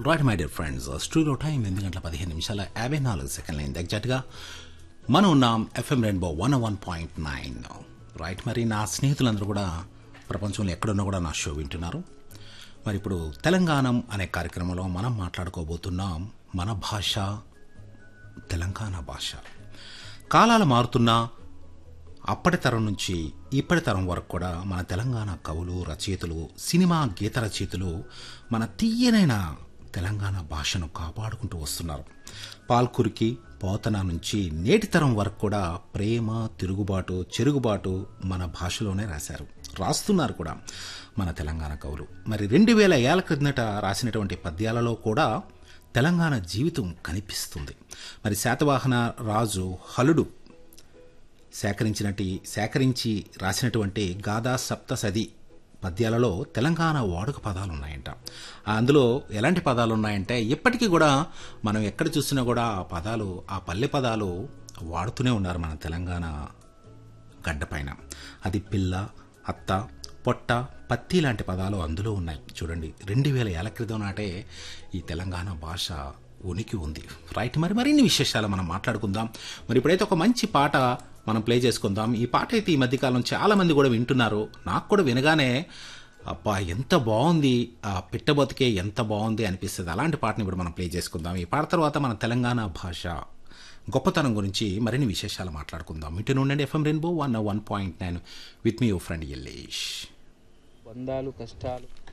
right my dear friends studio time ఎనిమిది గంటల పదిహేను నిమిషాల యాభై నాలుగు సెకండ్ల అయింది ఎగ్జాక్ట్గా మనం ఉన్నాం FM rainbow one one point nine right మరి నా స్నేహితులందరూ కూడా ప్రపంచంలో ఎక్కడున్నా కూడా నా షో వింటున్నారు మరి ఇప్పుడు తెలంగాణం అనే కార్యక్రమంలో మనం మాట్లాడుకోబోతున్నాం మన భాష తెలంగాణ భాష కాలాలు మారుతున్నా అప్పటి తరం నుంచి ఇప్పటి తరం వరకు కూడా మన తెలంగాణ కవులు రచయితలు సినిమా గీత రచయితలు మన తీయనైన తెలంగాణ భాషను కాపాడుకుంటూ వస్తున్నారు పాల్కురికి పోతన నుంచి నేటి తరం వరకు కూడా ప్రేమ తిరుగుబాటు చెరుగుబాటు మన భాషలోనే రాశారు రాస్తున్నారు కూడా మన తెలంగాణ కవులు మరి రెండు వేల ఏళ్ల క్రిందట రాసినటువంటి పద్యాలలో కూడా తెలంగాణ జీవితం కనిపిస్తుంది మరి శాతవాహన రాజు హలుడు సేకరించినటి సేకరించి రాసినటువంటి గాథా సప్తసది పద్యాలలో తెలంగాణ వాడుక పదాలు ఉన్నాయంట అందులో ఎలాంటి పదాలు ఉన్నాయంటే ఇప్పటికీ కూడా మనం ఎక్కడ చూసినా కూడా ఆ పదాలు ఆ పల్లె పదాలు వాడుతూనే ఉన్నారు మన తెలంగాణ గడ్డపైన అది పిల్ల అత్త పొట్ట పత్తి లాంటి పదాలు అందులో ఉన్నాయి చూడండి రెండు వేల ఏళ్ల క్రితం నాటే ఈ తెలంగాణ భాష ఉనికి ఉంది రైట్ మరి మరిన్ని విశేషాలు మనం మాట్లాడుకుందాం మరి ఇప్పుడైతే ఒక మంచి పాట మనం ప్లే చేసుకుందాం ఈ పాట అయితే ఈ మధ్యకాలం చాలా మంది కూడా వింటున్నారు నాకు కూడా వినగానే అబ్బా ఎంత బాగుంది ఆ పిట్ట బతికే ఎంత బాగుంది అనిపిస్తుంది అలాంటి పాటని ఇప్పుడు మనం ప్లే చేసుకుందాం ఈ పాట తర్వాత మన తెలంగాణ భాష గొప్పతనం గురించి మరిన్ని విశేషాలు మాట్లాడుకుందాం ఇటు నుండి FM rainbow one one point nine with me your friend Yellesh బంధాలు కష్టాలు